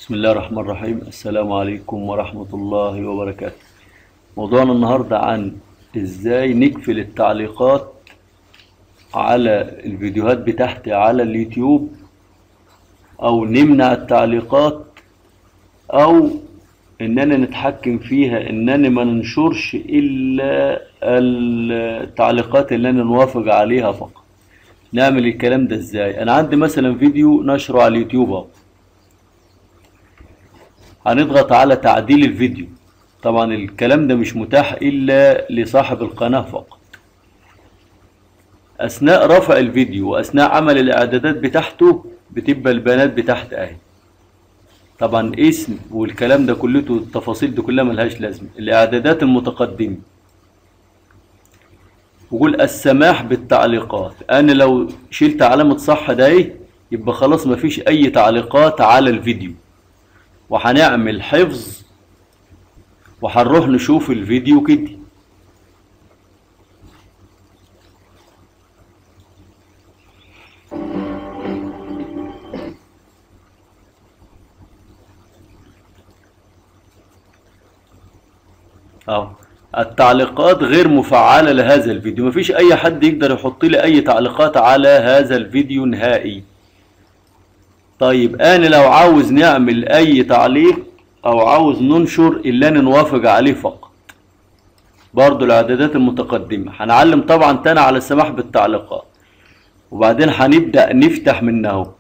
بسم الله الرحمن الرحيم السلام عليكم ورحمة الله وبركاته موضوعنا النهاردة عن ازاي نقفل التعليقات على الفيديوهات بتاعتي على اليوتيوب او نمنع التعليقات او اننا نتحكم فيها اننا ما ننشرش الا التعليقات اللي انا نوافق عليها فقط نعمل الكلام ده ازاي انا عندي مثلا فيديو نشره على اليوتيوب اهو هنضغط على تعديل الفيديو طبعا الكلام ده مش متاح الا لصاحب القناة فقط اثناء رفع الفيديو واثناء عمل الاعدادات بتاعته بتبقى البيانات بتاعت اهي طبعا اسم والكلام ده كلته التفاصيل دي كلها ملهاش لازمه الاعدادات المتقدمه وقول السماح بالتعليقات انا لو شلت علامه صح ده ايه يبقى خلاص مفيش اي تعليقات على الفيديو وهنعمل حفظ وهنروح نشوف الفيديو كده اهو التعليقات غير مفعلة لهذا الفيديو مفيش اي حد يقدر يحط لي اي تعليقات على هذا الفيديو نهائي طيب انا لو عاوز نعمل اي تعليق او عاوز ننشر اللي انا نوافق عليه فقط برضو الاعدادات المتقدمة هنعلم طبعا تاني على السماح بالتعليقات وبعدين هنبدأ نفتح منه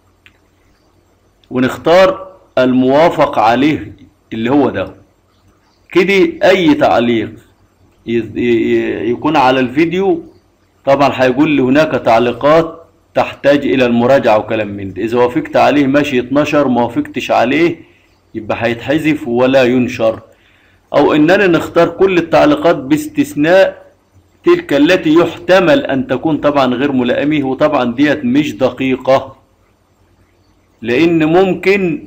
ونختار الموافق عليه اللي هو ده كده اي تعليق يكون على الفيديو طبعا هيقول لي هناك تعليقات تحتاج الى المراجعة وكلام من ده اذا وافقت عليه ماشي يتنشر ما وافقتش عليه يبقى هيتحذف ولا ينشر او اننا نختار كل التعليقات باستثناء تلك التي يحتمل ان تكون طبعا غير ملائمه وطبعا ديت مش دقيقة لان ممكن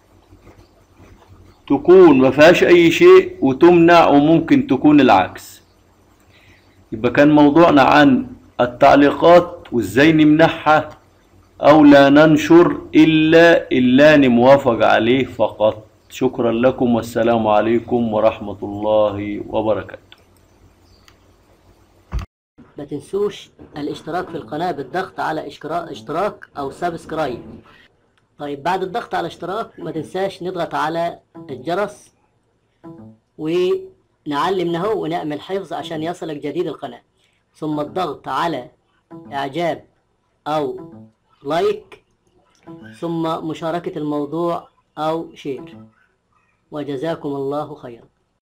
تكون ما فيهاش اي شيء وتمنع وممكن تكون العكس يبقى كان موضوعنا عن التعليقات وازاي نمنعها او لا ننشر الا الا موافق عليه فقط شكرا لكم والسلام عليكم ورحمة الله وبركاته ما تنسوش الاشتراك في القناة بالضغط على اشتراك, اشتراك او سبسكرايب طيب بعد الضغط على اشتراك ما تنساش نضغط على الجرس ونعلم نهو ونعمل حفظ عشان يصلك جديد القناة ثم الضغط على اعجاب او لايك ثم مشاركة الموضوع او شير وجزاكم الله خيرا